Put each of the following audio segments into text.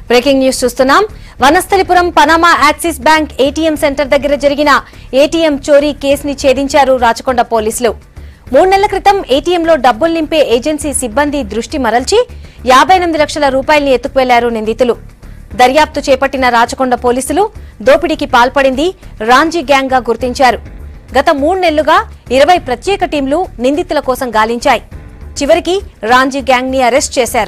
breaking news చూస్తున్నాం Vanasthalipuram Panama Axis Bank ATM center దగ్గర జరిగిన ఏటీఎం చోరీ కేసుని ఛేదించారు రాచకొండ పోలీసులు మూడు నెలల క్రితం ఏటీఎంలో డబ్బులు నింపే ఏజెన్సీ సిబ్బంది దృష్టి మరల్చి యాభై ఎనిమిది లక్షల రూపాయల్ని ఎత్తుకువెళ్లారు నిందితులు దర్యాప్తు చేపట్టిన రాచకొండ పోలీసులు దోపిడీకి పాల్పడింది రాంజీ గ్యాంగ్ గా గుర్తించారు గత మూడు నెలలుగా ఇరవై ప్రత్యేక టీంలు నిందితుల కోసం గాలించాయి చివరికి రాంజీ గ్యాంగ్ ని అరెస్ట్ చేశారు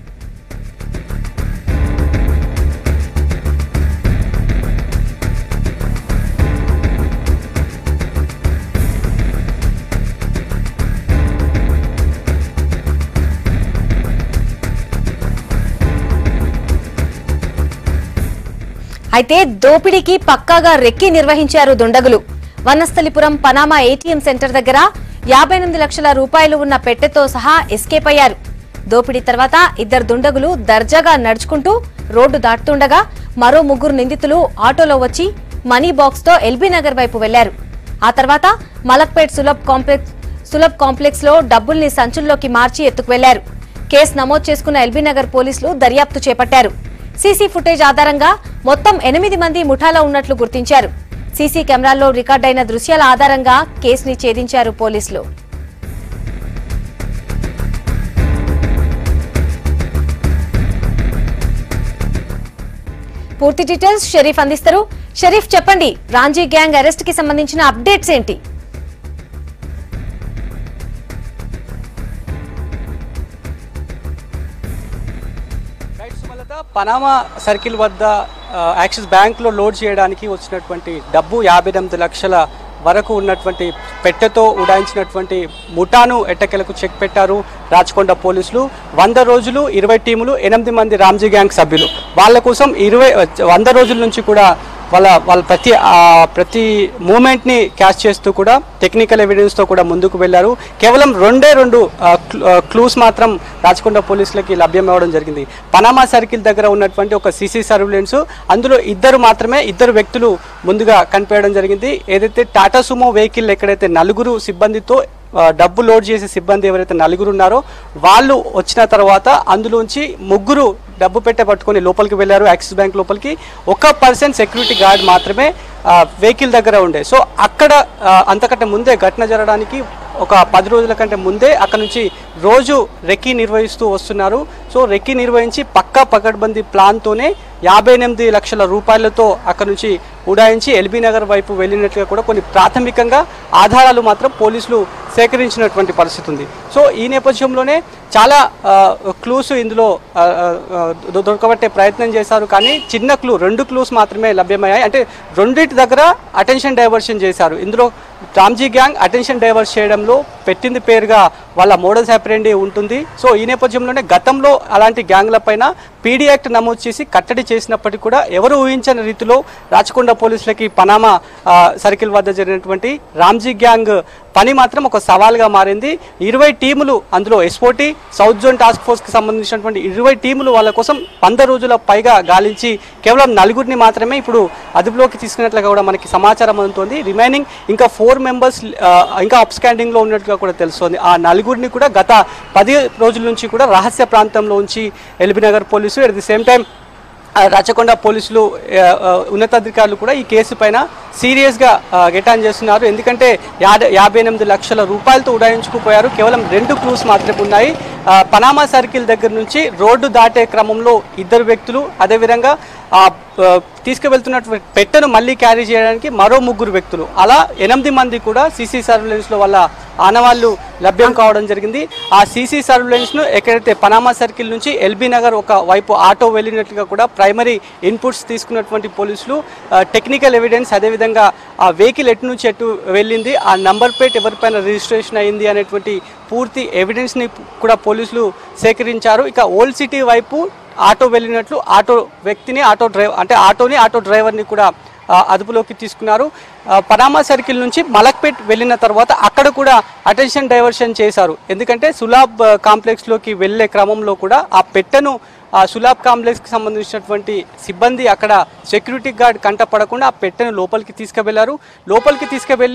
అయితే దోపిడీకి పక్కాగా రెక్కి నిర్వహించారు దుండగులు వనస్థలిపురం పనామా ఏటీఎం సెంటర్ దగ్గర యాభై ఎనిమిది లక్షల రూపాయలు ఉన్న పెట్టెతో సహా ఎస్కేప్ అయ్యారు దోపిడీ తర్వాత ఇద్దరు దుండగులు దర్జాగా నడుచుకుంటూ రోడ్డు దాటుతుండగా మరో ముగ్గురు నిందితులు ఆటోలో వచ్చి మనీ బాక్స్ తో ఎల్బీ నగర్ వైపు వెళ్లారు ఆ తర్వాత మలక్పేట్ సులభ్ కాంప్లెక్స్ సులభ్ కాంప్లెక్స్ లో డబ్బుల్ని సంచుల్లోకి మార్చి ఎత్తుకు వెళ్లారు కేసు నమోదు చేసుకున్న ఎల్బీ నగర్ పోలీసులు దర్యాప్తు చేపట్టారు సీసీ ఫుటేజ్ ఆధారంగా మొత్తం ఎనిమిది మంది ముఠాలో ఉన్నట్లు గుర్తించారు సీసీ కెమెరాల్లో రికార్డైన దృశ్యాల ఆధారంగా కేసుని ఛేదించారు పోలీసులు పూర్తి డీటెయిల్స్ షరీఫ్ అందిస్తారు షరీఫ్ చెప్పండి రాంజీ గ్యాంగ్ అరెస్ట్ కి సంబంధించిన అప్డేట్స్ ఏంటి రైట్ సుమలత పనామా సర్కిల్ వద్ద ఆ, యాక్సిస్ బ్యాంక్లో లోడ్ చేయడానికి వచ్చినటువంటి డబ్బు యాభై ఎనిమిది లక్షల వరకు ఉన్నటువంటి పెట్టెతో ఉడాయించినటువంటి ముఠాను ఎట్టకెలకు చెక్ పెట్టారు రాచకొండ పోలీసులు వంద రోజులు ఇరవై టీములు ఎనిమిది మంది రామ్జీ గ్యాంగ్ సభ్యులు వాళ్ళ కోసం ఇరవై వంద రోజుల నుంచి కూడా వాళ్ళ వాళ్ళ ప్రతి ఆ, ప్రతి మూమెంట్ని క్యాచ్ చేస్తూ కూడా టెక్నికల్ ఎవిడెన్స్తో కూడా ముందుకు వెళ్ళారు కేవలం రెండే రెండు ఆ, క్లూ- ఆ, క్లూస్ మాత్రం రాచకొండ పోలీసులకి లభ్యం అవ్వడం జరిగింది పనామా సర్కిల్ దగ్గర ఉన్నటువంటి ఒక సీసీ సర్వేలెన్స్ అందులో ఇద్దరు మాత్రమే ఇద్దరు వ్యక్తులు ముందుగా కనిపించడం జరిగింది ఏదైతే టాటా సుమో వెహికల్ ఎక్కడైతే నలుగురు సిబ్బందితో ఆ, డబ్బు లోడ్ చేసే సిబ్బంది ఎవరైతే నలుగురు ఉన్నారో వాళ్ళు వచ్చిన తర్వాత అందులోంచి ముగ్గురు డబ్బు పెట్టే పట్టుకొని లోపలికి వెళ్ళారు యాక్సిస్ బ్యాంక్ లోపలికి ఒక పర్సెంట్ సెక్యూరిటీ గార్డ్ మాత్రమే ఆ, వెహికల్ దగ్గర ఉండే సో అక్కడ ఆ, అంతకంటే ముందే ఘటన జరగడానికి ఒక పది రోజుల కంటే ముందే అక్కడ నుంచి రోజు రెక్కీ నిర్వహిస్తూ వస్తున్నారు సో రెక్కీ నిర్వహించి పక్కా పకడ్బందీ ప్లాన్తోనే యాభై ఎనిమిది లక్షల రూపాయలతో అక్కడ నుంచి ఉడాయించి ఎల్బీ నగర్ వైపు వెళ్ళినట్లుగా కూడా కొన్ని ప్రాథమికంగా ఆధారాలు మాత్రం పోలీసులు సేకరించినటువంటి పరిస్థితి ఉంది సో ఈ నేపథ్యంలోనే చాలా క్లూస్ ఇందులో ఆ, ఆ, దొ- దొరకబట్టే ప్రయత్నం చేశారు కానీ చిన్న క్లూ రెండు క్లూస్ మాత్రమే లభ్యమయ్యాయి అంటే రెండింటి దగ్గర అటెన్షన్ డైవర్షన్ చేశారు ఇందులో రామ్జీ గ్యాంగ్ అటెన్షన్ డైవర్స్ చేయడంలో పెట్టింది పేరుగా వాళ్ళ మోడల్స్ ఆపరేండి ఉంటుంది సో ఈ నేపథ్యంలోనే గతంలో అలాంటి గ్యాంగ్ల పైన పీడీ యాక్ట్ నమోదు చేసి కట్టడి చేసినప్పటికీ కూడా ఎవరు ఊహించని రీతిలో రాచకొండ పోలీసులకి పనామా ఆ, సర్కిల్ వద్ద జరిగినటువంటి రామ్జీ గ్యాంగ్ పని మాత్రం ఒక సవాల్గా మారింది ఇరవై టీములు అందులో ఎస్పోటీ సౌత్ జోన్ టాస్క్ ఫోర్స్కి సంబంధించినటువంటి ఇరవై టీములు వాళ్ళ కోసం వంద రోజుల పైగా గాలించి కేవలం నలుగురిని మాత్రమే ఇప్పుడు అదుపులోకి తీసుకున్నట్లుగా కూడా మనకి సమాచారం అందుతోంది రిమైనింగ్ ఇంకా ఫోర్ మెంబర్స్ ఇంకా అప్స్కాండింగ్లో ఉన్నట్టుగా కూడా తెలుస్తోంది ఆ నలుగురిని కూడా గత పది రోజుల నుంచి కూడా రహస్య ప్రాంతంలో ఉంచి LB Nagar police at the same time ఆ, రాచకొండ పోలీసులు ఆ, ఆ, ఉన్నతాధికారులు కూడా ఈ కేసు పైన సీరియస్గా గెటాన్ చేస్తున్నారు ఎందుకంటే యాభై యాభై ఎనిమిది లక్షల రూపాయలతో ఉడాయించుకుపోయారు కేవలం రెండు క్లూస్ మాత్రమే ఉన్నాయి ఆ, పనామా సర్కిల్ దగ్గర నుంచి రోడ్డు దాటే క్రమంలో ఇద్దరు వ్యక్తులు అదేవిధంగా ఆ, ఆ, తీసుకువెళ్తున్నటువంటి పెట్టెను మళ్ళీ క్యారీ చేయడానికి మరో ముగ్గురు వ్యక్తులు అలా ఎనిమిది మంది కూడా సీసీ సర్వేలెన్స్లో వాళ్ళ ఆనవాళ్ళు లభ్యం కావడం జరిగింది ఆ సీసీ సర్వేలెన్స్ను ఎక్కడైతే పనామా సర్కిల్ నుంచి ఎల్బీ నగర్ ఒక వైపు ఆటో వెళ్ళినట్లుగా కూడా ప్రైమరీ ఇన్పుట్స్ తీసుకున్నటువంటి పోలీసులు ఆ, టెక్నికల్ ఎవిడెన్స్ అదేవిధంగా ఆ వెహికల్ ఎటు నుంచి ఎటు వెళ్ళింది ఆ నంబర్ ప్లేట్ ఎవరిపైన రిజిస్ట్రేషన్ అయింది అనేటువంటి పూర్తి ఎవిడెన్స్ని కూడా పోలీసులు సేకరించారు ఇక ఓల్డ్ సిటీ వైపు ఆటో వెళ్ళినట్లు ఆటో వ్యక్తిని ఆటో డ్రైవర్ అంటే ఆటోని ఆటో డ్రైవర్ని కూడా ఆ, అదుపులోకి తీసుకున్నారు ఆ, పనామా సర్కిల్ నుంచి మలక్పేట్ వెళ్ళిన తర్వాత అక్కడ కూడా అటెన్షన్ డైవర్షన్ చేశారు ఎందుకంటే సులాబ్ ఆ, కాంప్లెక్స్లోకి వెళ్ళే క్రమంలో కూడా ఆ పెట్టెను ఆ సులాబ్ కాంప్లెక్స్కి సంబంధించినటువంటి సిబ్బంది అక్కడ సెక్యూరిటీ గార్డ్ కంట పడకుండా ఆ పెట్టెను లోపలికి తీసుకువెళ్లారు లోపలికి తీసుకువెళ్ళి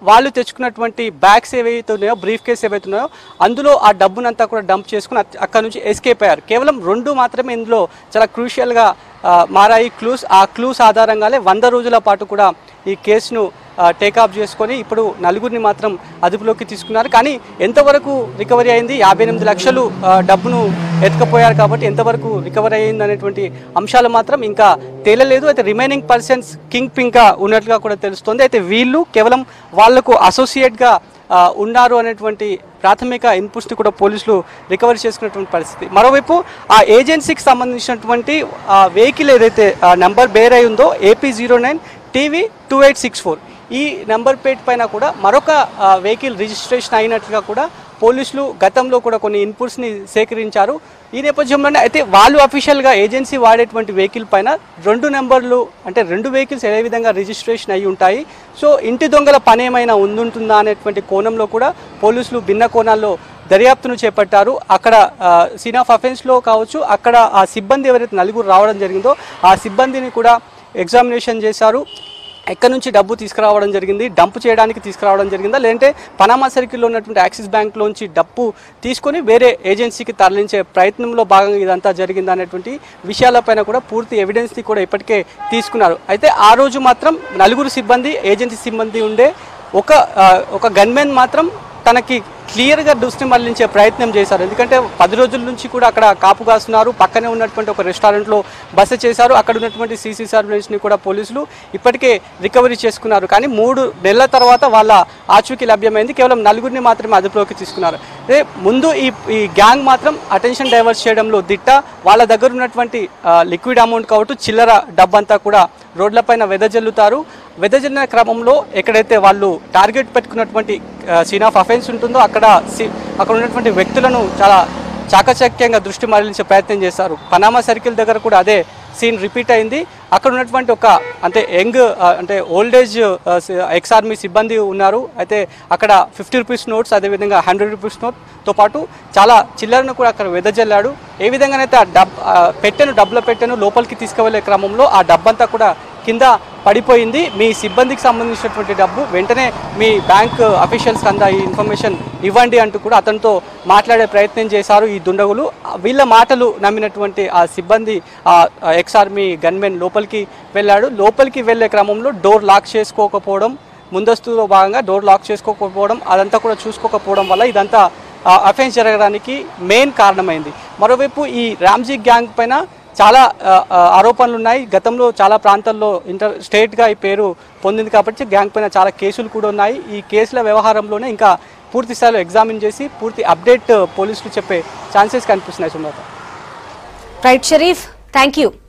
వాళ్ళు తెచ్చుకున్నటువంటి బ్యాగ్స్ ఏవైతే ఉన్నాయో బ్రీఫ్ కేస్ ఏవైతే ఉన్నాయో అందులో ఆ డబ్బునంతా కూడా డంప్ చేసుకుని అక్- అక్కడ నుంచి ఎస్కేప్ అయ్యారు కేవలం రెండు మాత్రమే ఇందులో చాలా క్రూషియల్గా మారాయి క్లూస్ ఆ క్లూస్ ఆధారంగానే వంద రోజుల పాటు కూడా ఈ కేసును టేకాఫ్ చేసుకొని ఇప్పుడు నలుగురిని మాత్రం అదుపులోకి తీసుకున్నారు కానీ ఎంతవరకు రికవరీ అయింది యాభై ఎనిమిది లక్షలు ఆ, డబ్బును ఎత్తుకపోయారు కాబట్టి ఎంతవరకు రికవరీ అయింది అనేటువంటి అంశాలు మాత్రం ఇంకా తేలలేదు అయితే రిమైనింగ్ పర్సన్స్ కింగ్ పింగ్గా ఉన్నట్లుగా కూడా తెలుస్తోంది అయితే వీళ్ళు కేవలం వాళ్లకు అసోసియేట్గా ఆ, ఉన్నారు అనేటువంటి ప్రాథమిక ఇన్పుట్స్ని కూడా పోలీసులు రికవరీ చేసుకున్నటువంటి పరిస్థితి మరోవైపు ఆ ఏజెన్సీకి సంబంధించినటువంటి ఆ వెహికల్ ఏదైతే నెంబర్ బేర్ అయి ఉందో AP zero nine TV two eight six four ఈ నెంబర్ ప్లేట్ పైన కూడా మరొక ఆ, వెహికల్ రిజిస్ట్రేషన్ అయినట్లుగా కూడా పోలీసులు గతంలో కూడా కొన్ని ఇన్పుట్స్ని సేకరించారు ఈ నేపథ్యంలోనే అయితే వాళ్ళు అఫీషియల్గా ఏజెన్సీ వాడేటువంటి వెహికల్ పైన రెండు నెంబర్లు అంటే రెండు వెహికల్స్ ఏ విధంగా రిజిస్ట్రేషన్ అయి ఉంటాయి సో ఇంటి దొంగల పని ఏమైనా ఉండుంటుందా అనేటువంటి కోణంలో కూడా పోలీసులు భిన్న కోణాల్లో దర్యాప్తును చేపట్టారు అక్కడ సీన్ ఆఫ్ అఫెన్స్లో కావచ్చు అక్కడ ఆ సిబ్బంది ఎవరైతే నలుగురు రావడం జరిగిందో ఆ సిబ్బందిని కూడా ఎగ్జామినేషన్ చేశారు ఎక్కడి నుంచి డబ్బు తీసుకురావడం జరిగింది డంప్ చేయడానికి తీసుకురావడం జరిగిందా లేదంటే పనామా సర్కిల్లో ఉన్నటువంటి యాక్సిస్ బ్యాంక్లోంచి డబ్బు తీసుకొని వేరే ఏజెన్సీకి తరలించే ప్రయత్నంలో భాగంగా ఇదంతా జరిగింది అనేటువంటి విషయాలపైన కూడా పూర్తి ఎవిడెన్స్ని కూడా ఇప్పటికే తీసుకున్నారు అయితే ఆ రోజు మాత్రం నలుగురు సిబ్బంది ఏజెన్సీ సిబ్బంది ఉండే ఒక ఆ, ఒక గన్మెన్ మాత్రం తనకి క్లియర్గా దృష్టి మళ్లించే ప్రయత్నం చేశారు ఎందుకంటే పది రోజుల నుంచి కూడా అక్కడ కాపు కాస్తున్నారు పక్కనే ఉన్నటువంటి ఒక రెస్టారెంట్లో బస చేశారు అక్కడ ఉన్నటువంటి సీసీ సర్వేలెన్స్ని కూడా పోలీసులు ఇప్పటికే రికవరీ చేసుకున్నారు కానీ మూడు నెలల తర్వాత వాళ్ళ ఆచూకీ లభ్యమైంది కేవలం నలుగురిని మాత్రమే అదుపులోకి తీసుకున్నారు అదే ముందు ఈ ఈ గ్యాంగ్ మాత్రం అటెన్షన్ డైవర్ట్ చేయడంలో దిట్ట వాళ్ళ దగ్గర ఉన్నటువంటి లిక్విడ్ అమౌంట్ కావచ్చు చిల్లర డబ్బంతా కూడా రోడ్లపైన వెదజల్లుతారు వెదజల్లిన క్రమంలో ఎక్కడైతే వాళ్ళు టార్గెట్ పెట్టుకున్నటువంటి సీన్ ఆఫ్ అఫెన్స్ ఉంటుందో అక్కడ సి- అక్కడ ఉన్నటువంటి వ్యక్తులను చాలా చాకచక్యంగా దృష్టి మరలించే ప్రయత్నం చేశారు పనామా సర్కిల్ దగ్గర కూడా అదే సీన్ రిపీట్ అయింది అక్కడ ఉన్నటువంటి ఒక అంటే యంగ్ ఆ, అంటే ఓల్డ్ ఏజ్ ఎక్స్ ఆర్మీ సిబ్బంది ఉన్నారు అయితే అక్కడ ఫిఫ్టీ రూపీస్ నోట్స్ అదేవిధంగా హండ్రెడ్ రూపీస్ నోట్తో పాటు చాలా చిల్లరను కూడా అక్కడ వెదజల్లాడు ఏ విధంగానైతే ఆ డబ్ ఆ పెట్టెను డబ్బుల పెట్టెను లోపలికి తీసుకువెళ్ళే క్రమంలో ఆ డబ్బంతా కూడా కింద పడిపోయింది మీ సిబ్బందికి సంబంధించినటువంటి డబ్బు వెంటనే మీ బ్యాంక్ అఫీషియల్స్కి అందా ఈ ఇన్ఫర్మేషన్ ఇవ్వండి అంటూ కూడా అతనితో మాట్లాడే ప్రయత్నం చేశారు ఈ దుండగులు వీళ్ళ మాటలు నమ్మినటువంటి ఆ సిబ్బంది ఆ ఎక్స్ ఆర్మీ గన్మెన్ లోపలికి వెళ్ళాడు లోపలికి వెళ్ళే క్రమంలో డోర్ లాక్ చేసుకోకపోవడం ముందస్తులో భాగంగా డోర్ లాక్ చేసుకోకపోవడం అదంతా కూడా చూసుకోకపోవడం వల్ల ఇదంతా అఫెన్స్ జరగడానికి మెయిన్ కారణమైంది మరోవైపు ఈ రామ్జీ గ్యాంగ్ పైన చాలా ఆ, ఆ, ఆరోపణలు ఉన్నాయి గతంలో చాలా ప్రాంతాల్లో ఇంటర్ స్టేట్గా ఈ పేరు పొందింది కాబట్టి గ్యాంగ్ పైన చాలా కేసులు కూడా ఉన్నాయి ఈ కేసుల వ్యవహారంలోనే ఇంకా పూర్తి స్థాయిలో ఎగ్జామిన్ చేసి పూర్తి అప్డేట్ పోలీసులు చెప్పే ఛాన్సెస్ కనిపిస్తున్నాయి Sumalatha right Sharif thank you